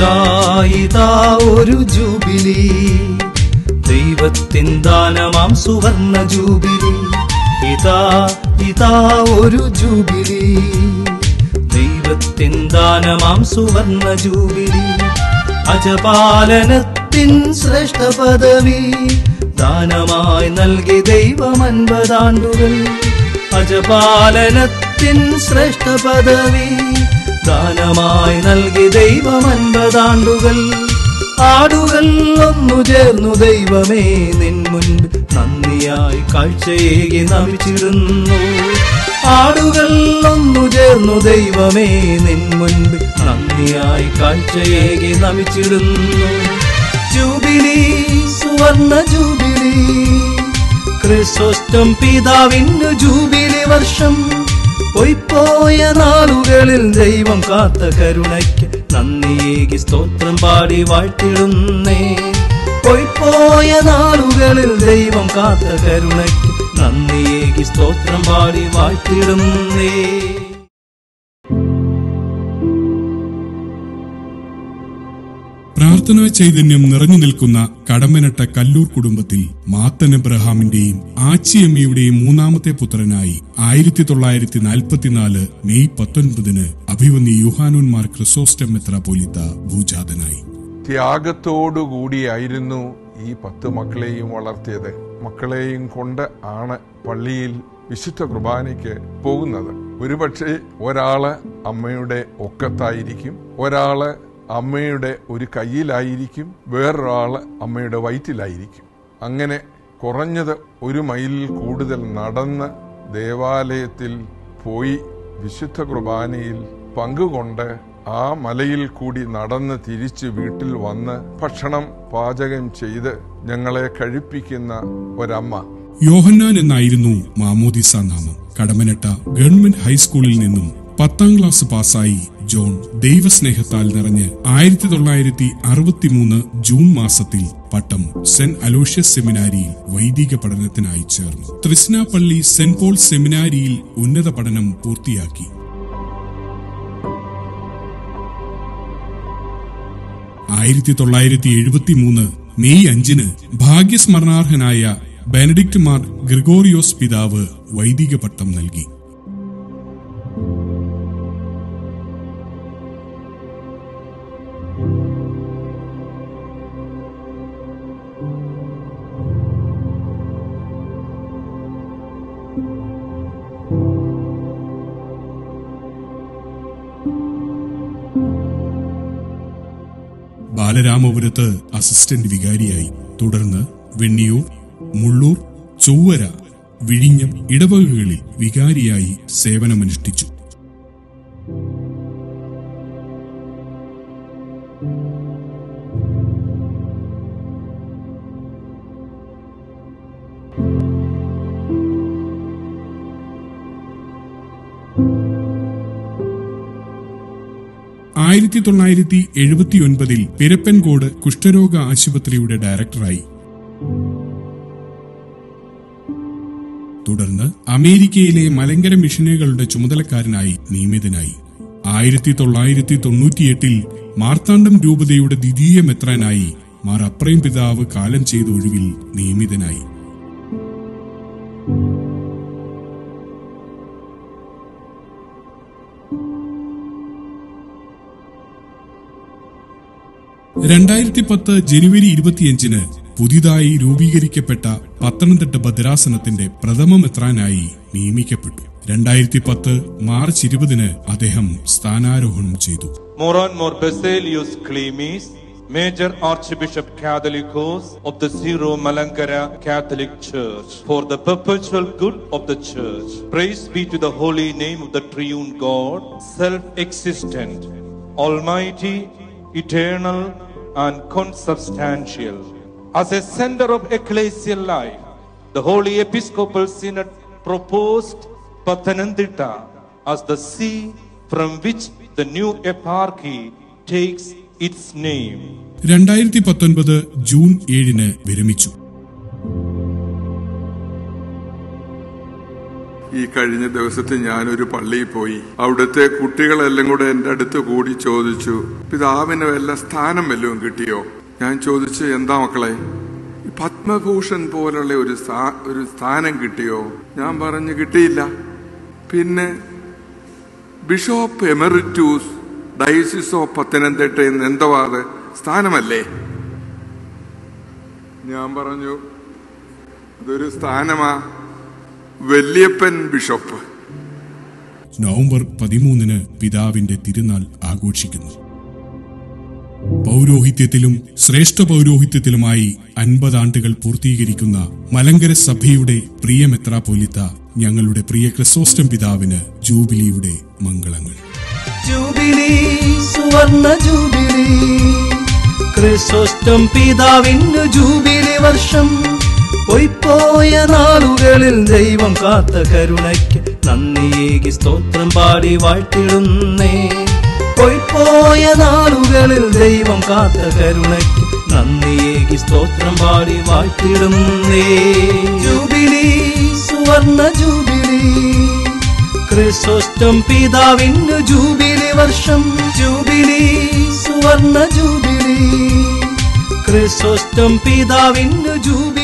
ഇതാ ഇതാ ഒരു ജൂബിലി ദൈവത്തിൻ ദാനമാം സുവർണ ജൂബിലി ഇതാ ഇതാ ഒരു ജൂബിലി ദൈവത്തിൻ ദാനമാം സുവർണ ജൂബിലി അജപാലനത്തിൻ ശ്രേഷ്ഠ പദവി ദാനമായി നൽകി ദൈവം അൻപതാണ്ടുകൾ അജപാലനത്തിൻ ശ്രേഷ്ഠ പദവി ദാനമായി നൽകി ദൈവം അൻപതാണ്ടുകൾ ആടുകൾ ഒന്നു ചേർന്നു ദൈവമേ നിൻ മുൻപ് നന്ദിയായി കാഴ്ചയേകി നമിച്ചിടുന്നു ആടുകൾ ഒന്നു ചേർന്നു ദൈവമേ നിൻ മുൻപ് നന്ദിയായി കാഴ്ചയേകി നമിച്ചിടുന്നു ജൂബിലി സുവർണ ജൂബിലി ക്രിസ്തോസ്റ്റം പിതാവിന്നു ജൂബിലി വർഷം പൊയ്പോയ നാളുകളിൽ ദൈവം കാത്ത കരുണയ്ക്ക് നന്ദിയേകി സ്തോത്രം പാടി വാഴ്ത്തിടുന്നേ പൊയ്പോയ നാളുകളിൽ ദൈവം കാത്ത കരുണയ്ക്ക് നന്ദിയേകി സ്തോത്രം പാടി വാഴ്ത്തിടുന്നേ പ്രാർത്ഥനാ ചൈതന്യം നിറഞ്ഞു നിൽക്കുന്ന കടമ്പനട്ട കല്ലൂർ കുടുംബത്തിൽ മാത്തൻ എബ്രഹാമിന്റെയും ആച്ചിയമ്മയുടെയും മൂന്നാമത്തെ പുത്രനായി ആയിരത്തി തൊള്ളായിരത്തി നാൽപ്പത്തിനാല് മെയ് പത്തൊൻപതിന് അഭിവന്യ യുഹാനോന്മാർ ക്രിസോസ്റ്റം മെത്രാപോലിത്ത ഭൂജാതനായി ത്യാഗത്തോടുകൂടിയായിരുന്നു ഈ പത്ത് മക്കളെയും വളർത്തിയത് മക്കളെയും കൊണ്ട് ആണ് പള്ളിയിൽ വിശുദ്ധ കുർബാനയ്ക്ക് പോകുന്നത് ഒരുപക്ഷെ ഒരാള് അമ്മയുടെ ഒക്കത്തായിരിക്കും ഒരാള് അമ്മയുടെ ഒരു കയ്യിലായിരിക്കും വേറൊരാള് അമ്മയുടെ വയറ്റിലായിരിക്കും അങ്ങനെ കുറഞ്ഞത് ഒരു മൈലിൽ കൂടുതൽ നടന്ന് ദേവാലയത്തിൽ പോയി വിശുദ്ധ കുർബാനയിൽ പങ്കുകൊണ്ട് ആ മലയിൽ കൂടി നടന്ന് തിരിച്ച് വീട്ടിൽ വന്ന് ഭക്ഷണം പാചകം ചെയ്ത് ഞങ്ങളെ കഴിപ്പിക്കുന്ന ഒരമ്മ യോഹന്നാൻ എന്നായിരുന്നു മാമോദിസ നാമം കടമനട്ട ഗവൺമെന്റ് ഹൈസ്കൂളിൽ നിന്നും പത്താം ക്ലാസ് പാസ്സായി ജോൺ ദൈവസ്നേഹത്താൽ നിറഞ്ഞ് ആയിരത്തി തൊള്ളായിരത്തി അറുപത്തിമൂന്ന് ജൂൺ മാസത്തിൽ പട്ടം സെന്റ് അലോഷ്യസ് സെമിനാരിയിൽ വൈദിക പഠനത്തിനായി ചേർന്നു തൃശ്നാപ്പള്ളി സെന്റ് പോൾ സെമിനാരിയിൽ ഉന്നത പഠനം പൂർത്തിയാക്കി ആയിരത്തി തൊള്ളായിരത്തി എഴുപത്തി മൂന്ന് മെയ് അഞ്ചിന് ഭാഗ്യസ്മരണാർഹനായ ബെനഡിക്ട് മാർ ഗ്രിഗോറിയോസ് പിതാവ് വൈദിക പട്ടം നൽകി ബാലരാമപുരത്ത് അസിസ്റ്റന്റ് വികാരിയായി തുടർന്ന് വെണ്ണിയൂർ മുള്ളൂർ ചൊവ്വര വിഴിഞ്ഞം ഇടവകകളിൽ വികാരിയായി സേവനമനുഷ്ഠിച്ചു ആയിരത്തി തൊള്ളായിരത്തി എഴുപത്തിയൊൻപതിൽ പിരപ്പൻകോട് കുഷ്ഠരോഗ ആശുപത്രിയുടെ ഡയറക്ടറായി തുടർന്ന് അമേരിക്കയിലെ മലങ്കര മിഷനുകളുടെ ചുമതലക്കാരനായി നിയമിതനായി ആയിരത്തി തൊള്ളായിരത്തി തൊണ്ണൂറ്റിയെട്ടിൽ മാർത്താണ്ഡം രൂപതയുടെ ദ്വിതീയ മെത്രാനായി മാർ അപ്രയം പിതാവ് കാലം ചെയ്ത ഒഴിവിൽ നിയമിതനായി രണ്ടായിരത്തി പത്ത് ജനുവരി ഇരുപത്തിയഞ്ചിന് പുതിയതായി രൂപീകരിക്കപ്പെട്ട പത്തനംതിട്ട ഭദ്രാസനത്തിന്റെ പ്രഥമ മെത്രാനായി നിയമിക്കപ്പെട്ടു രണ്ടായിരത്തി പത്ത് മാർച്ച് ഇരുപതിന് അദ്ദേഹം സ്ഥാനാരോഹണം ചെയ്തു Moron Mor Basilius Clemis, Major Archbishop Catholicos of the Zero Malankara Catholic Church, for the perpetual good of the Church. Praise be to the holy name of the triune God, self-existent, almighty, eternal, and consubstantial. As a center of ecclesial life, the Holy Episcopal Synod proposed Pathanamthitta as the see from which the new eparchy takes its name. രണ്ടായിരത്തി പത്തൊൻപത് June ഏഴിന് വിരമിച്ചു ഈ കഴിഞ്ഞ ദിവസത്തെ ഞാനൊരു പള്ളിയിൽ പോയി അവിടുത്തെ കുട്ടികളെല്ലാം കൂടെ എന്റെ അടുത്ത് കൂടി ചോദിച്ചു പിതാവിന് വല്ല സ്ഥാനം വല്ലതും കിട്ടിയോ ഞാൻ ചോദിച്ചു എന്താ മക്കളെ ഈ പത്മഭൂഷൺ പോലുള്ള ഒരു സ്ഥാ- ഒരു സ്ഥാനം കിട്ടിയോ ഞാൻ പറഞ്ഞു കിട്ടിയില്ല പിന്നെ bishop emeritus diocese of Pathanamthitta എന്ന് എന്തുവാ അത് സ്ഥാനമല്ലേ ഞാൻ പറഞ്ഞു അതൊരു സ്ഥാനമാ വല്യപ്പൻ ബിഷപ്പ് നവംബർ പതിമൂന്നിന് പിതാവിന്റെ തിരുനാൾ ആഘോഷിക്കുന്നു പൗരോഹിത്യത്തിലും ശ്രേഷ്ഠ പൗരോഹിത്യത്തിലുമായി അൻപതാണ്ടുകൾ പൂർത്തീകരിക്കുന്ന മലങ്കര സഭയുടെ പ്രിയ മെത്രാപോലിത്ത ഞങ്ങളുടെ പ്രിയ ക്രിസോസ്റ്റം പിതാവിന് ജൂബിലിയുടെ മംഗളങ്ങൾ ജൂബിലി സുവർണ ജൂബിലി ക്രിസോസ്റ്റം പിതാവിന് ജൂബിലി വർഷം പൊയ്പോയ നാളുകളിൽ ദൈവം കാത്ത കരുണയ്ക്ക് നന്ദിയേകി സ്തോത്രം പാടി വാഴ്ത്തിടുന്നേ പൊയ്പോയ നാളുകളിൽ ദൈവം കാത്ത കരുണയ്ക്ക് നന്ദിയേകി സ്തോത്രം പാടി വാഴ്ത്തിടുന്നേ ജൂബിലി സുവർണ ജൂബിലി ക്രിസോസ്റ്റം പിതാവിന് ജൂബിലി വർഷം ജൂബിലി സുവർണ ജൂബിലി ക്രിസോസ്റ്റം പിതാവിന് ജൂബിലി